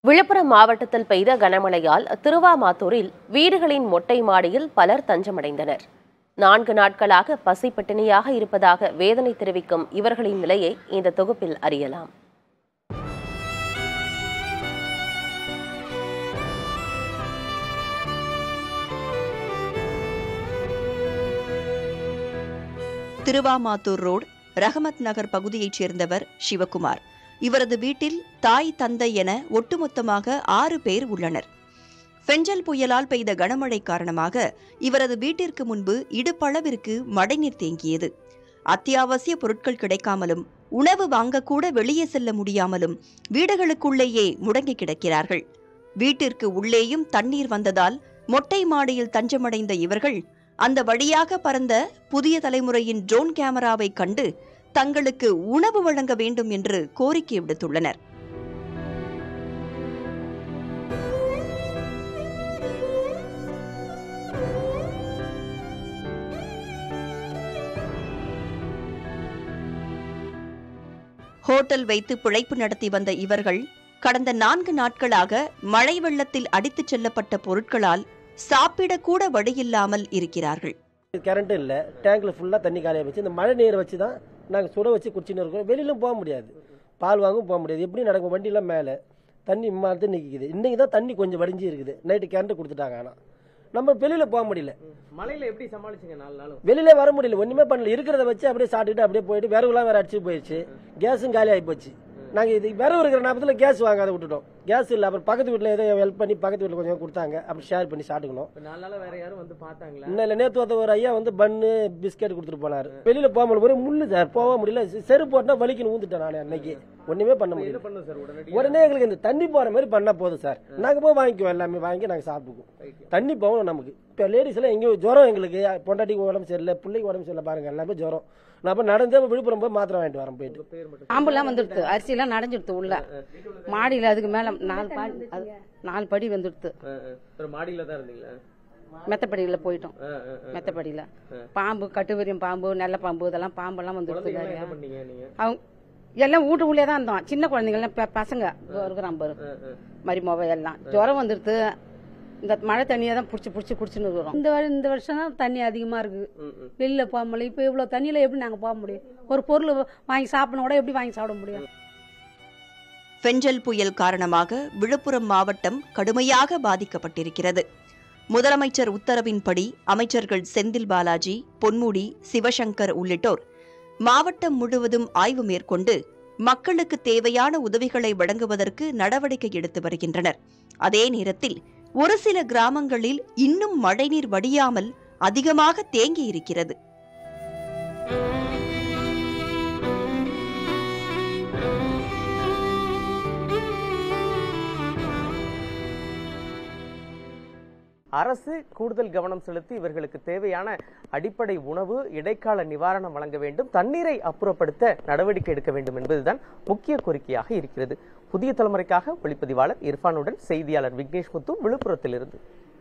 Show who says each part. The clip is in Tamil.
Speaker 1: விழுப்புரம் மாவட்டத்தில் பெய்த கனமழையால் திருவாமாத்தூரில் வீடுகளின் மொட்டை மாடியில் பலர் தஞ்சமடைந்தனர் நான்கு நாட்களாக பசிப்பட்டினியாக இருப்பதாக வேதனை தெரிவிக்கும் இவர்களின் நிலையை இந்த தொகுப்பில் அறியலாம்
Speaker 2: திருவாமாத்தூர் ரோடு ரஹமத் நகர் பகுதியைச் சேர்ந்தவர் சிவகுமார் இவரது வீட்டில் தாய் தந்தை என ஒட்டுமொத்தமாக ஆறு பேர் உள்ளனர் ஃபெஞ்சல் புயலால் பெய்த கனமழை காரணமாக இவரது வீட்டிற்கு முன்பு இடுப்பளவிற்கு மழைநீர் தேங்கியது அத்தியாவசிய பொருட்கள் கிடைக்காமலும் உணவு வாங்கக்கூட வெளியே செல்ல முடியாமலும் வீடுகளுக்குள்ளேயே முடங்கி கிடக்கிறார்கள் வீட்டிற்கு உள்ளேயும் தண்ணீர் வந்ததால் மொட்டை மாடியில் தஞ்சமடைந்த இவர்கள் அந்த வழியாக பறந்த புதிய தலைமுறையின் ட்ரோன் கேமராவை கண்டு தங்களுக்கு உணவு வழங்க வேண்டும் என்று கோரிக்கை விடுத்துள்ளனர் ஹோட்டல் வைத்து பிழைப்பு நடத்தி வந்த இவர்கள் கடந்த நான்கு நாட்களாக மழை வெள்ளத்தில் அடித்துச் செல்லப்பட்ட பொருட்களால் சாப்பிடக்கூட வழியில்லாமல் இருக்கிறார்கள்
Speaker 3: கரண்ட் இல்லை டேங்க்ல ஃபுல்லாக தண்ணி காலியாக வச்சு இந்த மழை நீரை வச்சு தான் நாங்கள் சுட வச்சு குடிச்சின்னு இருக்கோம் வெளியிலும் போக முடியாது பால் வாங்கவும் போக முடியாது எப்படி நடக்கும் வண்டியெல்லாம் மேலே தண்ணி இம்மாறது நிற்கிது இன்னைக்கு தான் தண்ணி கொஞ்சம் வடிஞ்சு இருக்குது நைட்டு கரண்ட் கொடுத்துட்டாங்க ஆனால் நம்ம வெளியில் போக முடியல
Speaker 4: மழையில எப்படி சமாளிச்சீங்க நாலு நாளும்
Speaker 3: வெளியிலே வர முடியல ஒன்றுமே பண்ணல இருக்கிறத வச்சு அப்படியே சாப்பிட்டுட்டு அப்படியே போயிட்டு விறகுலாம் வேற அடிச்சு போயிடுச்சு கேஸும் காலி ஆகி போச்சு நாங்கள் இது விறகு இருக்கிற நேரத்தில் கேஸ் வாங்காத விட்டுட்டோம் கேஸ் இல்லை அப்புறம் பக்கத்து வீட்டில் ஏதோ ஹெல்ப் பண்ணி பக்கத்து வீட்டில் கொஞ்சம் கொடுத்தாங்க அப்படி ஷேர் பண்ணி சாப்பிட்டுக்கணும்
Speaker 4: இப்ப நாலு நாளா வேற யாரும் வந்து பார்த்தாங்களா
Speaker 3: இன்னும் இல்லை நேற்று ஒருத்த ஒரு ஐயா வந்து பன்னு பிஸ்கெட் கொடுத்துட்டு போனார் வெளியில போக முடியல ஒரே முள்ளு சார் போக முடியல செ- செருப்பு போட்டா வலிக்குன்னு ஊந்துட்டேன் நான் அன்னைக்கு ஒண்ணுமே பண்ண
Speaker 4: என்ன
Speaker 3: முடியல
Speaker 4: பண்ணும் சார் உடனடி
Speaker 3: உடனே எங்களுக்கு இந்த தண்ணி போற மாதிரி பண்ணா போதும் சார் நாங்க போய் வாங்கிக்குவோம் எல்லாமே வாங்கி நாங்க சாப்பிட்டுக்குவோம் தண்ணி போகணும் நமக்கு இப்போ லேடிஸ் எல்லாம் எங்கேயும் ஜுரம் எங்களுக்கு பொண்டாட்டிக்கு உடம்பு சரியில்லை பிள்ளைக்கு உடம்பு சரியில்லை பாருங்க எல்லாமே ஜுரம் நான் இப்போ நடந்தே விழுப்புரம் போய் மாத்திரை வாங்கிட்டு வரேன் போயிட்டு
Speaker 4: பேர் மட்டும்
Speaker 5: பாம்பெல்லாம் வந்துடுது அரிசியெல்லாம் நனைஞ்சிடுது உள்ள மாடியில் அதுக்கு மேலே நாலு படி அது நாலு படி வந்துடுது
Speaker 4: ஆ, ஆ. ஒரு மாடியில தான் இருந்தீங்களா
Speaker 5: மெத்தப்படியில் போயிட்டோம்
Speaker 4: ஆ, ஆ, ஆ.
Speaker 5: மெத்தப்படியில் பாம்பு கட்டுவரியம் பாம்பு நெல்ல பாம்பு இதெல்லாம் பாம்பெல்லாம் வந்துடுது
Speaker 4: குழந்தைங்க
Speaker 5: நிறையா
Speaker 4: என்ன பண்ணீங்க நீங்க
Speaker 5: அவங்க எல்லாம் வீட்டுக்குள்ளே தான் இருந்தோம் சின்ன குழந்தைங்கள்லாம் பெ- பசங்க இதோ இருக்கிறான் பாரு
Speaker 4: ஆ, ஆ.
Speaker 5: மரிமோவை எல்லாம் ஜுரம் வந்துடுது இந்த மழை தண்ணியை தான் பிடிச்சி பிடிச்சி குடிச்சுன்னு இருக்கிறோம்
Speaker 6: இந்த வரு- இந்த வருஷம் தான் தண்ணி அதிகமாக இருக்குது
Speaker 4: ம், ம்.
Speaker 6: வெளியில் போக முடியல இப்போ இவ்வளோ தண்ணியில் எப்படி நாங்கள் போக முடியும் ஒரு பொருள் வாங்கி சாப்பிடணும் கூட எப்படி வாங்கி சாப்பிட முடியும்
Speaker 2: ஃபெஞ்சல் புயல் காரணமாக விழுப்புரம் மாவட்டம் கடுமையாக பாதிக்கப்பட்டிருக்கிறது முதலமைச்சர் உத்தரவின்படி அமைச்சர்கள் செந்தில் பாலாஜி பொன்முடி சிவசங்கர் உள்ளிட்டோர் மாவட்டம் முழுவதும் ஆய்வு மேற்கொண்டு மக்களுக்கு தேவையான உதவிகளை வழங்குவதற்கு நடவடிக்கை எடுத்து வருகின்றனர் அதே நேரத்தில் ஒரு சில கிராமங்களில் இன்னும் மழைநீர் வடியாமல் அதிகமாக தேங்கி இருக்கிறது
Speaker 4: அரசு கூடுதல் கவனம் செலுத்தி இவர்களுக்கு தேவையான அடிப்படை உணவு இடைக்கால நிவாரணம் வழங்க வேண்டும் தண்ணீரை அப்புறப்படுத்த நடவடிக்கை எடுக்க வேண்டும் என்பதுதான் முக்கிய கோரிக்கையாக இருக்கிறது புதிய தலைமுறைக்காக ஒளிப்பதிவாளர் இர்ஃபானுடன் செய்தியாளர் விக்னேஷ் முத்து விழுப்புரத்திலிருந்து